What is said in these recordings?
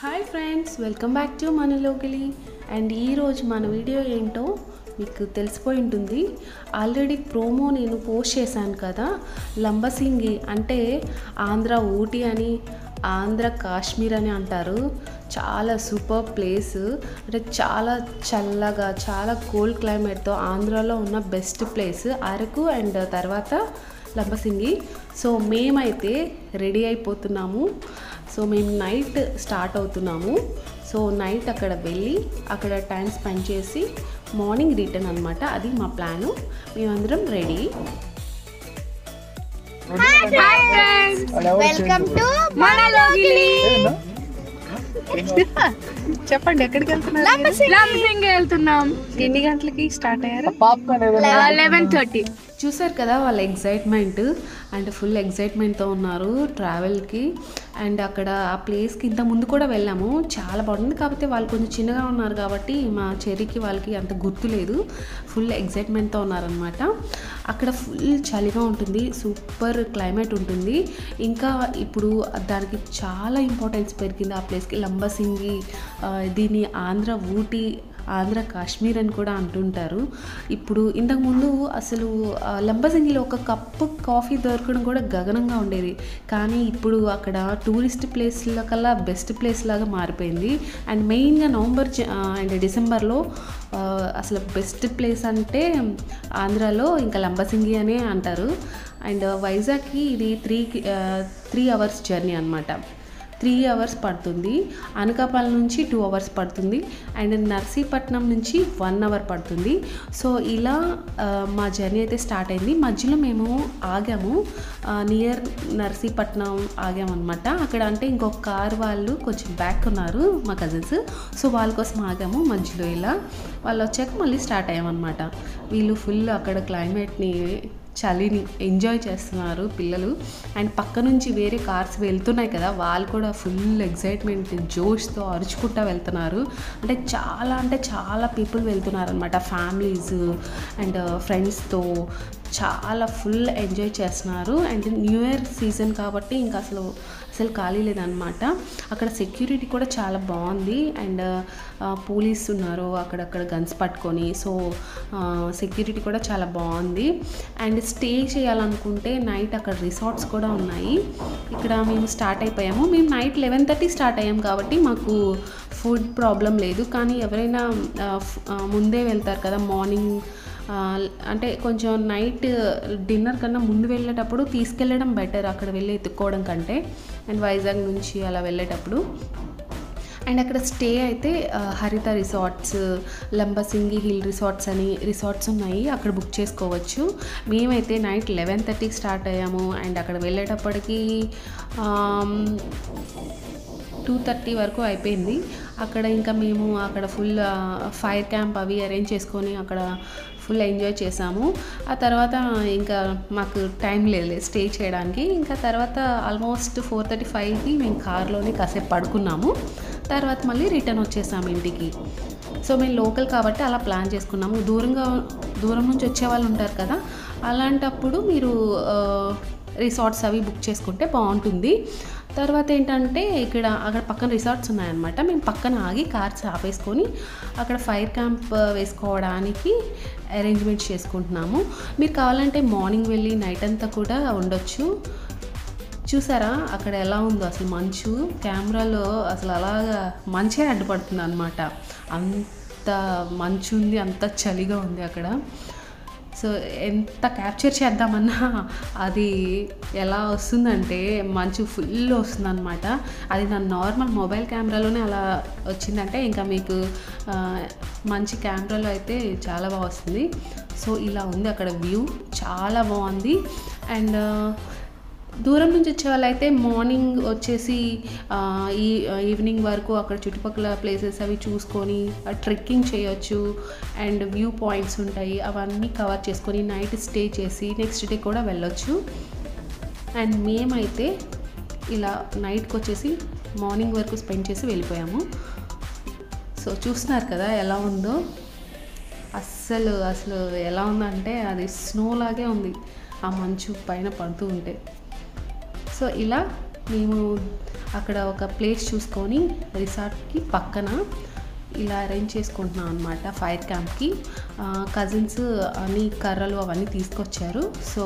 hi friends welcome back to Manalogili and ఈరోజు మన video ఏంటో మీకు తెలిసిపోయి ఉంటుంది ఆల్రెడీ ప్రోమో నేను పోస్ట్ చేశాను కదా లంబసింగి అంటే ఆంధ్ర ఊటీ అని ఆంధ్ర కాశ్మీర్ అని అంటారు చాలా సూపర్ ప్లేస్ అంటే చాలా చల్లగా చాలా కోల్డ్ క్లైమేట్తో ఆంధ్రాలో ఉన్న బెస్ట్ ప్లేస్ అరకు అండ్ తర్వాత లంబసింగి సో మేమైతే రెడీ అయిపోతున్నాము సో మేము నైట్ స్టార్ట్ అవుతున్నాము సో నైట్ అక్కడ వెళ్ళి అక్కడ టైం స్పెండ్ చేసి మార్నింగ్ రిటర్న్ అనమాట అది మా ప్లాను మేమందరం ready hi friends welcome to Manalogili చెప్పండి ఎక్కడికి వెళ్తున్నారు లంబసింగి వెళ్తున్నాం ఎన్ని గంటలకి స్టార్ట్ అయ్యారు లెవెన్ థర్టీ చూసారు కదా వాళ్ళ ఎగ్జైట్మెంట్ అండ్ ఫుల్ ఎగ్జైట్మెంట్తో ఉన్నారు ట్రావెల్కి అండ్ అక్కడ ఆ ప్లేస్కి ఇంత ముందు కూడా వెళ్ళాము చాలా బాగుంది కాకపోతే వాళ్ళు కొంచెం చిన్నగా ఉన్నారు కాబట్టి మా చెర్రీకి వాళ్ళకి అంత గుర్తులేదు ఫుల్ ఎగ్జైట్మెంట్తో ఉన్నారనమాట అక్కడ ఫుల్ చలిగా ఉంటుంది సూపర్ క్లైమేట్ ఉంటుంది ఇంకా ఇప్పుడు దానికి చాలా ఇంపార్టెన్స్ పెరిగింది ఆ ప్లేస్కి లంబసింగి ఆ, దీన్ని ఆంధ్ర ఊటీ ఆంధ్ర కాశ్మీర్ అని కూడా అంటుంటారు ఇప్పుడు ఇంతకుముందు అసలు ఆ, లంబసింగిలో ఒక కప్పు కాఫీ దొరకడం కూడా గగనంగా ఉండేది కానీ ఇప్పుడు అక్కడ టూరిస్ట్ ప్లేస్ల కల్లా బెస్ట్ ప్లేస్ లాగా మారిపోయింది అండ్ మెయిన్గా నవంబర్ జ- ఆ, అండ్ డిసెంబర్లో ఆ, అసలు బెస్ట్ ప్లేస్ అంటే ఆంధ్రాలో ఇంకా లంబసింగి అనే అంటారు అండ్ వైజాగ్కి ఇది త్రీ త్రీ అవర్స్ జర్నీ అనమాట త్రీ అవర్స్ పడుతుంది అనకాపల్లి నుంచి టూ అవర్స్ పడుతుంది అండ్ నర్సీపట్నం నుంచి వన్ అవర్ పడుతుంది సో ఇలా ఆ, మా జర్నీ అయితే స్టార్ట్ అయింది మధ్యలో మేము ఆగాము నియర్ నర్సీపట్నం ఆగామన్నమాట అక్కడ అంటే ఇంకొక కార్ వాళ్ళు కొంచెం బ్యాక్ ఉన్నారు మా కజిన్స్ సో వాళ్ళ కోసం ఆగాము మధ్యలో ఇలా వాళ్ళు వచ్చాక మళ్ళీ స్టార్ట్ అయ్యామన్నమాట వీళ్ళు ఫుల్ అక్కడ క్లైమేట్ని చలిని ఎంజాయ్ చేస్తున్నారు పిల్లలు అండ్ పక్క నుంచి వేరే కార్స్ వెళ్తున్నాయి కదా వాళ్ళు కూడా ఫుల్ ఎగ్జైట్మెంట్ జోష్తో అరుచుకుంటా వెళ్తున్నారు అంటే చాలా అంటే చాలా పీపుల్ వెళ్తున్నారు అనమాట ఫ్యామిలీస్ అండ్ ఫ్రెండ్స్తో చాలా ఫుల్ ఎంజాయ్ చేస్తున్నారు అండ్ న్యూ ఇయర్ సీజన్ కాబట్టి ఇంకా అసలు అసలు ఖాళీ లేదనమాట అక్కడ సెక్యూరిటీ కూడా చాలా బాగుంది అండ్ పోలీస్ ఉన్నారు అక్కడక్కడ గన్స్ పట్టుకొని సో సెక్యూరిటీ కూడా చాలా బాగుంది అండ్ స్టే చేయాలనుకుంటే నైట్ అక్కడ రిసార్ట్స్ కూడా ఉన్నాయి ఇక్కడ మేము స్టార్ట్ అయిపోయాము మేము నైట్ లెవెన్ థర్టీ స్టార్ట్ అయ్యాం కాబట్టి మాకు ఫుడ్ ప్రాబ్లం లేదు కానీ ఎవరైనా ఆ, ఫ్- ఆ, ముందే వెళ్తారు కదా మార్నింగ్ ఆ, అంటే కొంచెం నైట్ డిన్నర్ కన్నా ముందు వెళ్ళేటప్పుడు తీసుకెళ్ళడం బెటర్ అక్కడ వెళ్ళి ఎత్తుక్కోవడం కంటే అండ్ వైజాగ్ నుంచి అలా వెళ్ళేటప్పుడు అండ్ అక్కడ స్టే అయితే ఆ, Haritha resorts Lambasingi hill resorts అని రిసార్ట్స్ ఉన్నాయి అక్కడ బుక్ చేసుకోవచ్చు మేమైతే నైట్ లెవెన్ థర్టీకి స్టార్ట్ అయ్యాము అండ్ అక్కడ వెళ్ళేటప్పటికి టూ థర్టీ వరకు అయిపోయింది అక్కడ ఇంకా మేము అక్కడ ఫుల్ ఫైర్ క్యాంప్ అవి అరేంజ్ చేసుకొని అక్కడ ఫుల్ ఎంజాయ్ చేసాము ఆ తర్వాత ఇంకా మాకు టైం లేదు స్టే చేయడానికి ఇంకా తర్వాత ఆల్మోస్ట్ ఫోర్ థర్టీ ఫైవ్కి మేము కార్లోనే కాసేపు పడుకున్నాము తర్వాత మళ్ళీ రిటర్న్ వచ్చేసాము ఇంటికి సో మేము లోకల్ కాబట్టి అలా ప్లాన్ చేసుకున్నాము దూరంగా దూరం నుంచి వచ్చే వాళ్ళు ఉంటారు కదా అలాంటప్పుడు మీరు ఆ, రిసార్ట్స్ అవి బుక్ చేసుకుంటే బాగుంటుంది తర్వాత ఏంటంటే ఇక్కడ అక్కడ పక్కన రిసార్ట్స్ ఉన్నాయన్నమాట మేము పక్కన ఆగి కార్స్ ఆపేసుకొని అక్కడ ఫైర్ క్యాంప్ వేసుకోవడానికి అరేంజ్మెంట్స్ చేసుకుంటున్నాము మీరు కావాలంటే మార్నింగ్ వెళ్ళి నైట్ అంతా కూడా ఉండొచ్చు చూసారా అక్కడ ఎలా ఉందో అసలు మంచు కెమెరాలో అసలు అలాగా మంచే అడ్డుపడుతుంది అనమాట అంత మంచు ఉంది అంత చలిగా ఉంది అక్కడ సో ఎంత క్యాప్చర్ చేద్దామన్నా అది ఎలా వస్తుందంటే మంచు ఫుల్ వస్తుందన్నమాట అది నా నార్మల్ మొబైల్ కెమెరాలోనే అలా వచ్చిందంటే ఇంకా మీకు ఆ, మంచి కెమెరాలో అయితే చాలా బాగా వస్తుంది సో ఇలా ఉంది అక్కడ వ్యూ చాలా బాగుంది అండ్ దూరం నుంచి వచ్చే వాళ్ళైతే మార్నింగ్ వచ్చేసి ఆ, ఈ ఈవినింగ్ వరకు అక్కడ చుట్టుపక్కల ప్లేసెస్ అవి చూసుకొని ట్రెక్కింగ్ చేయొచ్చు అండ్ వ్యూ పాయింట్స్ ఉంటాయి అవన్నీ కవర్ చేసుకొని నైట్ స్టే చేసి నెక్స్ట్ డే కూడా వెళ్ళొచ్చు అండ్ మేమైతే ఇలా నైట్కి వచ్చేసి మార్నింగ్ వరకు స్పెండ్ చేసి వెళ్ళిపోయాము సో చూస్తున్నారు కదా ఎలా ఉందో అస్సలు అసలు ఎలా ఉందంటే అది స్నో లాగే ఉంది ఆ మంచు పైన పడుతూ ఉంటే సో ఇలా మేము అక్కడ ఒక ప్లేస్ చూసుకొని రిసార్ట్కి పక్కన ఇలా అరేంజ్ చేసుకుంటున్నాం అనమాట ఫైర్ క్యాంప్కి కజిన్స్ అన్ని కర్రలు అవన్నీ తీసుకొచ్చారు సో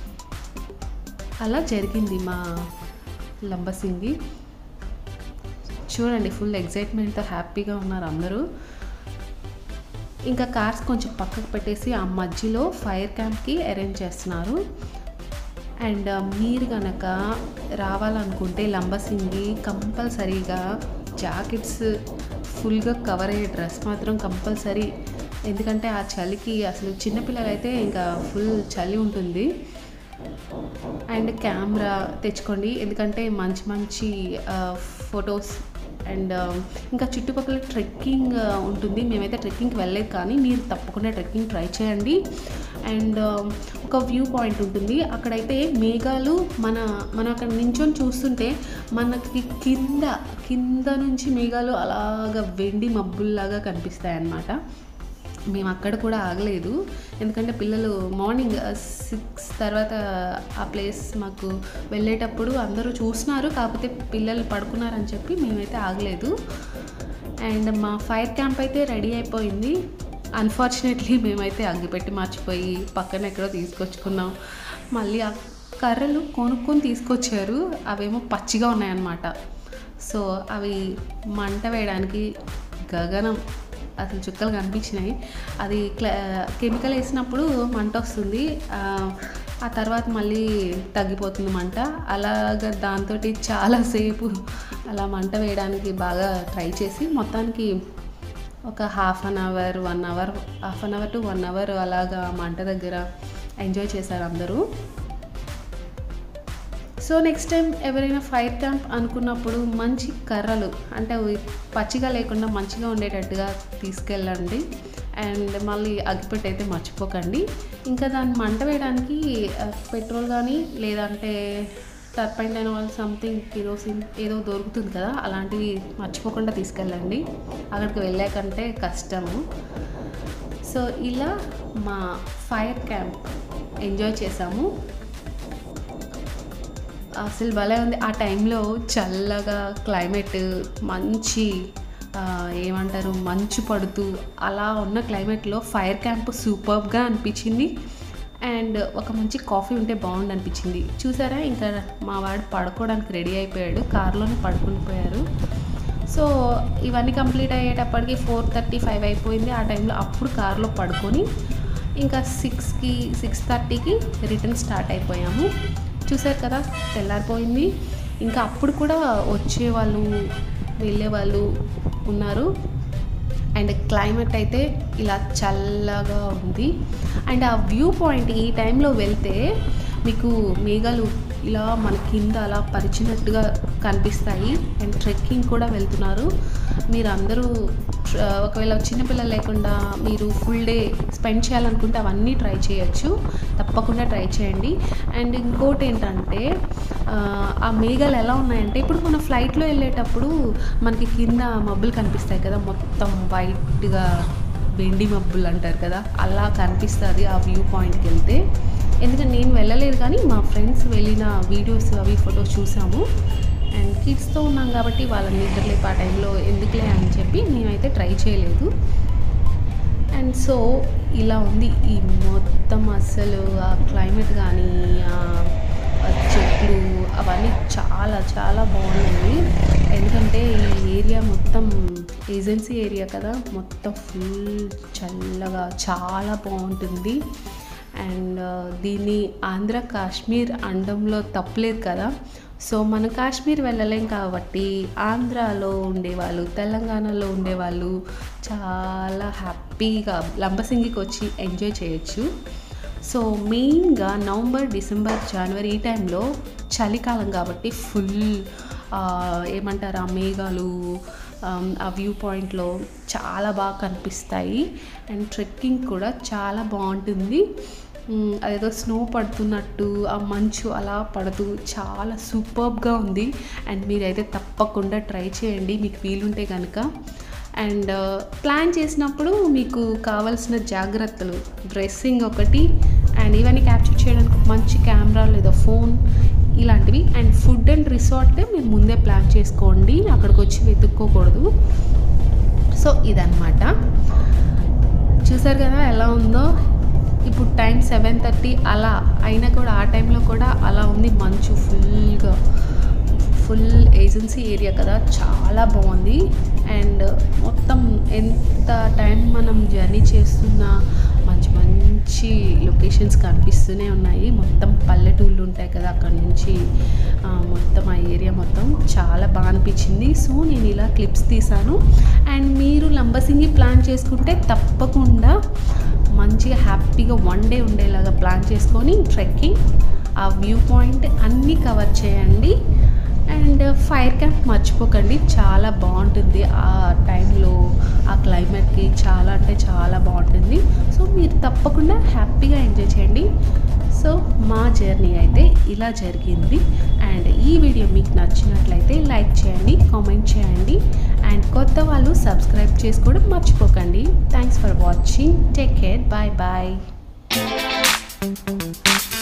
అలా జరిగింది మా లంబసింగి చూడండి ఫుల్ ఎగ్జైట్మెంట్తో హ్యాపీగా ఉన్నారు అందరూ ఇంకా కార్స్ కొంచెం పక్కకు పెట్టేసి ఆ మధ్యలో ఫైర్ క్యాంప్కి అరేంజ్ చేస్తున్నారు అండ్ మీరు కనుక రావాలనుకుంటే లంబసింగి కంపల్సరీగా జాకెట్స్ ఫుల్గా కవర్ అయ్యే డ్రెస్ మాత్రం కంపల్సరీ ఎందుకంటే ఆ చలికి అసలు చిన్నపిల్లలైతే ఇంకా ఫుల్ చలి ఉంటుంది అండ్ కెమెరా తెచ్చుకోండి ఎందుకంటే మంచి మంచి ఫొటోస్ అండ్ ఇంకా చుట్టుపక్కల ట్రెక్కింగ్ ఉంటుంది మేమైతే ట్రెక్కింగ్కి వెళ్ళలేదు కానీ మీరు తప్పకుండా ట్రెక్కింగ్ ట్రై చేయండి అండ్ ఒక వ్యూ పాయింట్ ఉంటుంది అక్కడైతే మేఘాలు మన మనం అక్కడ నించొని చూస్తుంటే మనకి కింద కింద నుంచి మేఘాలు అలాగ వెండి మబ్బుల్లాగా కనిపిస్తాయి అన్నమాట మేము అక్కడ కూడా ఆగలేదు ఎందుకంటే పిల్లలు మార్నింగ్ సిక్స్ తర్వాత ఆ ప్లేస్ మాకు వెళ్ళేటప్పుడు అందరూ చూస్తున్నారు కాకపోతే పిల్లలు పడుకున్నారని చెప్పి మేమైతే ఆగలేదు అండ్ మా ఫైర్ క్యాంప్ అయితే రెడీ అయిపోయింది అన్ఫార్చునేట్లీ మేమైతే అగ్గిపెట్టి మర్చిపోయి పక్కన ఎక్కడో తీసుకొచ్చుకున్నాం మళ్ళీ ఆ కర్రలు కొనుక్కొని తీసుకొచ్చారు అవేమో పచ్చిగా ఉన్నాయన్నమాట సో అవి మంట వేయడానికి గగనం అసలు చుక్కలు కనిపించినాయి అది క్లా కెమికల్ వేసినప్పుడు మంట వస్తుంది ఆ, ఆ తర్వాత మళ్ళీ తగ్గిపోతుంది మంట అలాగ దాంతో చాలాసేపు అలా మంట వేయడానికి బాగా ట్రై చేసి మొత్తానికి ఒక half an hour one hour half an hour to one hour అలాగా మంట దగ్గర ఎంజాయ్ చేశారు అందరూ సో నెక్స్ట్ టైం ఎవరైనా ఫైర్ క్యాంప్ అనుకున్నప్పుడు మంచి కర్రలు అంటే అవి పచ్చిగా లేకుండా మంచిగా ఉండేటట్టుగా తీసుకెళ్ళండి అండ్ మళ్ళీ అగ్గిపెట్టి అయితే మర్చిపోకండి ఇంకా దాన్ని మంట వేయడానికి ఆ, పెట్రోల్ కానీ లేదంటే టర్పైన్ డైనవాల్ సంథింగ్ కిరోసిన్ ఏదో దొరుకుతుంది కదా అలాంటివి మర్చిపోకుండా తీసుకెళ్ళండి అక్కడికి వెళ్ళాకంటే కష్టము సో ఇలా మా ఫైర్ క్యాంప్ ఎంజాయ్ చేసాము అసలు భలే ఉంది ఆ టైంలో చల్లగా క్లైమేట్ మంచి ఆ, ఏమంటారు మంచు పడుతూ అలా ఉన్న క్లైమేట్లో ఫైర్ క్యాంప్ సూపర్గా అనిపించింది అండ్ ఒక మంచి కాఫీ ఉంటే బాగుండు అనిపించింది చూసారా ఇంకా మా వాడు పడుకోవడానికి రెడీ అయిపోయాడు కార్లోనే పడుకుని పోయారు సో ఇవన్నీ కంప్లీట్ అయ్యేటప్పటికి ఫోర్ థర్టీ ఫైవ్ అయిపోయింది ఆ టైంలో అప్పుడు కార్లో పడుకొని ఇంకా సిక్స్కి సిక్స్ థర్టీకి రిటర్న్ స్టార్ట్ అయిపోయాము చూసారు కదా తెల్లారిపోయింది ఇంకా అప్పుడు కూడా వచ్చేవాళ్ళు వెళ్ళేవాళ్ళు ఉన్నారు అండ్ క్లైమేట్ అయితే ఇలా చల్లగా ఉంది అండ్ ఆ వ్యూ పాయింట్ ఈ టైంలో వెళ్తే మీకు మేఘాలు ఇలా మన కింద అలా పరిచినట్టుగా కనిపిస్తాయి అండ్ ట్రెక్కింగ్ కూడా వెళ్తున్నారు మీరు అందరూ ట్ర- ఒకవేళ చిన్నపిల్లలు లేకుండా మీరు ఫుల్ డే స్పెండ్ చేయాలనుకుంటే అవన్నీ ట్రై చేయొచ్చు తప్పకుండా ట్రై చేయండి అండ్ ఇంకోటి ఏంటంటే ఆ, ఆ మేఘాలు ఎలా ఉన్నాయంటే ఇప్పుడు మన ఫ్లైట్లో వెళ్ళేటప్పుడు మనకి కింద మబ్బులు కనిపిస్తాయి కదా మొత్తం వైట్గా వెండి మబ్బులు అంటారు కదా అలా కనిపిస్తుంది ఆ వ్యూ పాయింట్కి వెళ్తే ఎందుకంటే నేను వెళ్ళలేదు కానీ మా ఫ్రెండ్స్ వెళ్ళిన వీడియోస్ అవి ఫొటోస్ చూసాము అండ్ కిడ్స్తో ఉన్నాం కాబట్టి వాళ్ళని నిద్రలేపు ఆ టైంలో ఎందుకులే అని చెప్పి మేమైతే ట్రై చేయలేదు అండ్ సో ఇలా ఉంది ఈ మొత్తం అసలు ఆ క్లైమేట్ కానీ ఆ ఆ చెట్లు అవన్నీ చాలా చాలా బాగున్నాయి ఎందుకంటే ఈ ఏరియా మొత్తం ఏజెన్సీ ఏరియా కదా మొత్తం ఫుల్ చల్లగా చాలా బాగుంటుంది అండ్ దీన్ని ఆంధ్ర కాశ్మీర్ అండంలో తప్పలేదు కదా సో మనం కాశ్మీర్ వెళ్ళలేం కాబట్టి ఆంధ్రాలో ఉండేవాళ్ళు తెలంగాణలో ఉండేవాళ్ళు చాలా హ్యాపీగా లంబసింగికి వచ్చి ఎంజాయ్ చేయొచ్చు సో మెయిన్గా నవంబర్ డిసెంబర్ జనవరి ఈ టైంలో చలికాలం కాబట్టి ఫుల్ ఏమంటారు ఆ మేఘాలు ఆమ్, ఆ వ్యూ పాయింట్లో చాలా బాగా కనిపిస్తాయి అండ్ ట్రెక్కింగ్ కూడా చాలా బాగుంటుంది మ్, అదేదో స్నో పడుతున్నట్టు ఆ మంచు అలా పడుతూ చాలా సూపర్బ్గా ఉంది అండ్ మీరైతే తప్పకుండా ట్రై చేయండి మీకు వీలుంటే కనుక అండ్ ప్లాన్ చేసినప్పుడు మీకు కావాల్సిన జాగ్రత్తలు డ్రెస్సింగ్ ఒకటి అండ్ ఇవన్నీ క్యాప్చర్ చేయడానికి ఒక మంచి కెమెరా లేదా ఫోన్ ఇలాంటివి అండ్ ఫుడ్ అండ్ రిసార్ట్ మీరు ముందే ప్లాన్ చేసుకోండి అక్కడికి వచ్చి వెతుక్కోకూడదు సో ఇదన్నమాట చూసారు కదా ఎలా ఉందో ఇప్పుడు టైం సెవెన్ థర్టీ అలా అయినా కూడా ఆ టైంలో కూడా అలా ఉంది మంచు ఫుల్గా ఫుల్ ఏజెన్సీ ఏరియా కదా చాలా బాగుంది అండ్ మొత్తం ఎంత టైం మనం జర్నీ చేస్తున్నా మంచి మంచి లొకేషన్స్ కనిపిస్తూనే ఉన్నాయి మొత్తం పల్లెటూళ్ళు ఉంటాయి కదా అక్కడ నుంచి ఆ, మొత్తం ఆ ఏరియా మొత్తం చాలా బాగా అనిపించింది సో నేను ఇలా క్లిప్స్ తీసాను అండ్ మీరు లంబసింగి ప్లాన్ చేసుకుంటే తప్పకుండా మంచిగా హ్యాపీగా వన్ డే ఉండేలాగా ప్లాన్ చేసుకొని ట్రెక్కింగ్ ఆ వ్యూ పాయింట్ అన్నీ కవర్ చేయండి అండ్ ఫైర్ క్యాంప్ మర్చిపోకండి చాలా బాగుంటుంది ఆ టైంలో ఆ క్లైమేట్కి చాలా అంటే చాలా బాగుంటుంది సో మీరు తప్పకుండా హ్యాపీగా ఎంజాయ్ చేయండి సో మా జర్నీ అయితే ఇలా జరిగింది అండ్ ఈ వీడియో మీకు నచ్చినట్లయితే లైక్ చేయండి కామెంట్ చేయండి అండ్ కొత్త వాళ్ళు సబ్స్క్రైబ్ చేసుకోవడం మర్చిపోకండి thanks for watching take care bye bye